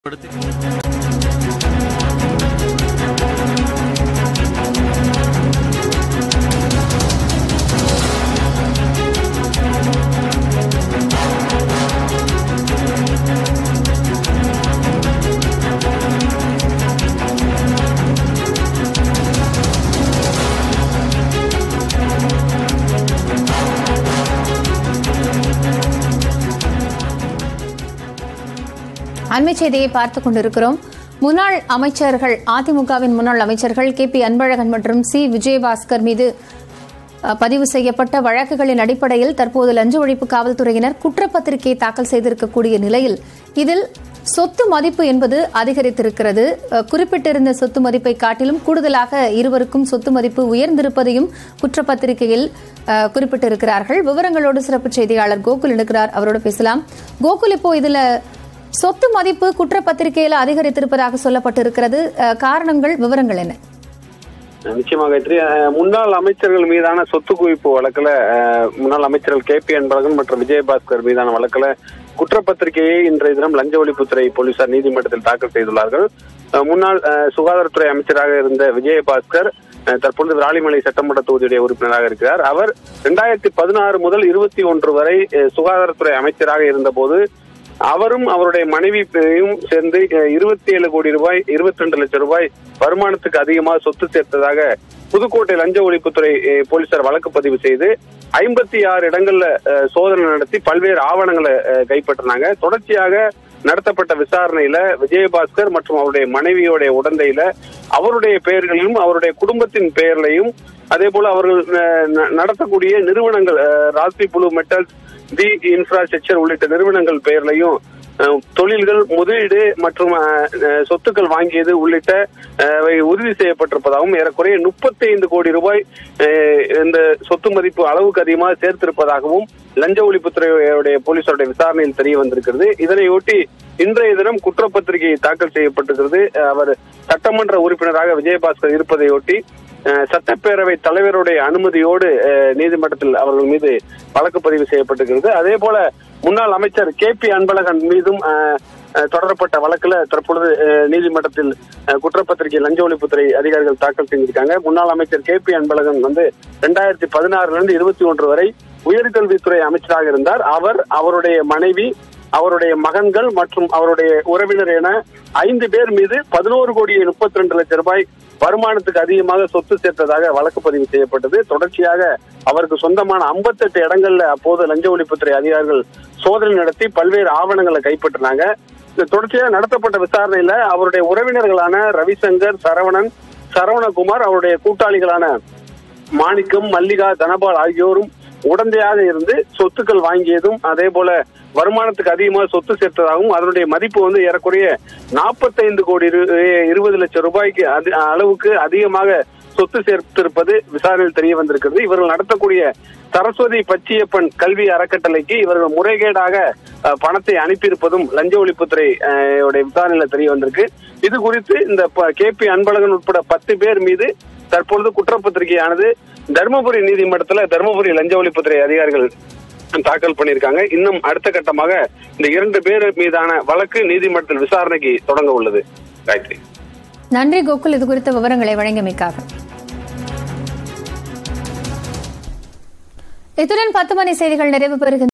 அண்மை செய்தியை பார்த்துக் கொண்டிருக்கிறோம் முன்னாள் அமைச்சர்கள் அதிமுகவின் முன்னாள் அமைச்சர்கள் கே பி அன்பழகன் மற்றும் சி விஜயபாஸ்கர் மீது அஹ், பதிவு செய்யப்பட்ட வழக்குகளின் அடிப்படையில் தற்போது லஞ்ச ஒழிப்பு காவல்துறையினர் குற்றப்பத்திரிகை தாக்கல் செய்திருக்கக்கூடிய நிலையில் இதில் சொத்து மதிப்பு என்பது அதிகரித்திருக்கிறது அஹ், குறிப்பிட்டிருந்த சொத்து மதிப்பை காட்டிலும் கூடுதலாக இருவருக்கும் சொத்து மதிப்பு உயர்ந்திருப்பதையும் குற்றப்பத்திரிகையில் அஹ், குறிப்பிட்டிருக்கிறார்கள் விவரங்களோடு சிறப்பு செய்தியாளர் கோகுல் இருக்கிறார் அவரோட பேசலாம் கோகுல் இப்போ இதுல சொத்து மதிப்பு குற்றப்பத்திரிகையில அதிகரித்திருப்பதாக சொல்லப்பட்டிருக்கிறது அஹ், காரணங்கள் விவரங்கள் என்ன நிச்சயமாக காயத்ரி அஹ், முன்னாள் அமைச்சர்கள் மீதான சொத்து குவிப்பு வழக்குல அஹ், முன்னாள் அமைச்சர்கள் கே பி அன்பழகன் மற்றும் விஜயபாஸ்கர் மீதான வழக்குல குற்றப்பத்திரிகையை இன்றைய தினம் லஞ்ச ஒழிப்புத்துறை போலீசார் நீதிமன்றத்தில் தாக்கல் செய்துள்ளார்கள் அஹ், முன்னாள் அஹ், சுகாதாரத்துறை அமைச்சராக இருந்த விஜயபாஸ்கர் அஹ், தற்பொழுது விராலிமலை சட்டமன்ற தொகுதியுடைய உறுப்பினராக இருக்கிறார் அவர் இரண்டாயிரத்தி பதினாறு முதல் இருபத்தி ஒன்று வரை அஹ், சுகாதாரத்துறை அமைச்சராக இருந்தபோது அவரும் அவருடைய மனைவியும் சேர்ந்து இருபத்தி ஏழு கோடி ரூபாய் இருபத்தி ரெண்டு லட்சம் ரூபாய் வருமானத்துக்கு அதிகமாக சொத்து சேர்த்ததாக புதுக்கோட்டை லஞ்ச ஒழிப்புத்துறை அஹ், போலீசார் வழக்கு பதிவு செய்து ஐம்பத்தி ஆறு இடங்கள்ல அஹ், சோதனை நடத்தி பல்வேறு ஆவணங்களை அஹ், கைப்பற்றினாங்க தொடர்ச்சியாக நடத்தப்பட்ட விசாரணையில விஜயபாஸ்கர் மற்றும் அவருடைய மனைவியோடைய உடந்தையில அவருடைய பெயர்களிலும் அவருடைய குடும்பத்தின் பெயர்லையும் அதே போல அவர்கள் அஹ், ந- நடத்தக்கூடிய நிறுவனங்கள் அஹ், ராசி புளு மெட்டல்ஸ் தி இன்ஃப்ராஸ்ட்ரக்சர் உள்ளிட்ட நிறுவனங்கள் பெயர்லையும் அஹ், தொழில்கள் முதலீடு மற்றும் அஹ், அஹ், சொத்துக்கள் வாங்கியது உள்ளிட்ட அஹ், வை உறுதி செய்யப்பட்டிருப்பதாகவும் ஏறக்குறைய முப்பத்தி ஐந்து கோடி ரூபாய் அஹ், இந்த சொத்து மதிப்பு அளவுக்கு அதிகமாக சேர்த்திருப்பதாகவும் லஞ்ச ஒழிப்புத்துறையுடைய போலீசாருடைய விசாரணையில் தெரிய வந்திருக்கிறது இதனையொட்டி இன்றைய தினம் குற்றப்பத்திரிகை தாக்கல் செய்யப்பட்டிருக்கிறது அஹ், அவர் சட்டமன்ற உறுப்பினராக விஜயபாஸ்கர் இருப்பதையொட்டி அஹ், சட்டப்பேரவை தலைவருடைய அனுமதியோடு அஹ், நீதிமன்றத்தில் அவர்கள் மீது வழக்கு பதிவு செய்யப்பட்டிருக்கிறது அதே போல முன்னாள் அமைச்சர் கே பி அன்பழகன் மீதும் அஹ், அஹ், தொடரப்பட்ட வழக்குல தற்பொழுது அஹ், நீதிமன்றத்தில் அஹ், குற்றப்பத்திரிகை லஞ்ச ஒழிப்புத்துறை அதிகாரிகள் தாக்கல் செஞ்சிருக்காங்க முன்னாள் அமைச்சர் கே பி அன்பழகன் வந்து ரெண்டாயிரத்தி பதினாறுல இருந்து இருபத்தி ஒன்று வரை உயர்கல்வித்துறை அமைச்சராக இருந்தார் அவர் அவருடைய மனைவி அவருடைய மகன்கள் மற்றும் அவருடைய உறவினர் என ஐந்து பேர் மீது பதினோரு கோடியே முப்பத்தி ரெண்டு லட்சம் ரூபாய் வருமானத்துக்கு அதிகமாக சொத்து சேர்த்ததாக வழக்கு பதிவு செய்யப்பட்டது தொடர்ச்சியாக அவருக்கு சொந்தமான 58 இடங்கள்ல அப்போது லஞ்ச ஒழிப்புத்துறை அதிகாரிகள் சோதனை நடத்தி பல்வேறு ஆவணங்களை கைப்பற்றினாங்க இந்த தொடர்ச்சியாக நடத்தப்பட்ட விசாரணையில அவருடைய உறவினர்களான ரவிசங்கர் சரவணன் சரவணகுமார் அவருடைய கூட்டாளிகளான மாணிக்கம் மல்லிகா தனபால் ஆகியோரும் உடந்தையாக இருந்து சொத்துக்கள் வாங்கியதும் அதே போல வருமானத்துக்கு அதிகமாக சொத்து சேர்த்ததாகவும் அதனுடைய மதிப்பு வந்து ஏறக்குறைய நாற்பத்தைந்து கோடி ரு- இருபது லட்சம் ரூபாய்க்கு அதி- அளவுக்கு அதிகமாக சொத்து சேர்த்திருப்பது விசாரணையில் தெரிய வந்திருக்கிறது இவர்கள் நடத்தக்கூடிய சரஸ்வதி பச்சியப்பன் கல்வி அறக்கட்டளைக்கு இவர்கள் முறைகேடாக அஹ், பணத்தை அனுப்பியிருப்பதும் லஞ்ச ஒழிப்புத்துறை அஹ், உடைய விசாரணையில தெரிய வந்திருக்கு இது குறித்து இந்த கே பி அன்பழகன் உட்பட பத்து பேர் மீது தற்பொழுது குற்றப்பத்திரிகையானது தருமபுரி நீதிமன்றத்துல தருமபுரி லஞ்ச ஒழிப்புத்துறை அதிகாரிகள் தாக்கல் பண்ணியிருக்காங்க இன்னும் அடுத்த கட்டமாக இந்த இரண்டு பேர் மீதான வழக்கு நீதிமன்றத்தில் விசாரணைக்கு தொடங்க உள்ளது காயத்ரி நன்றி கோகுல் இது குறித்த விவரங்களை வழங்கியமைக்காக இத்துடன் பத்து மணி செய்திகள் நிறைவு பெறுகின்றன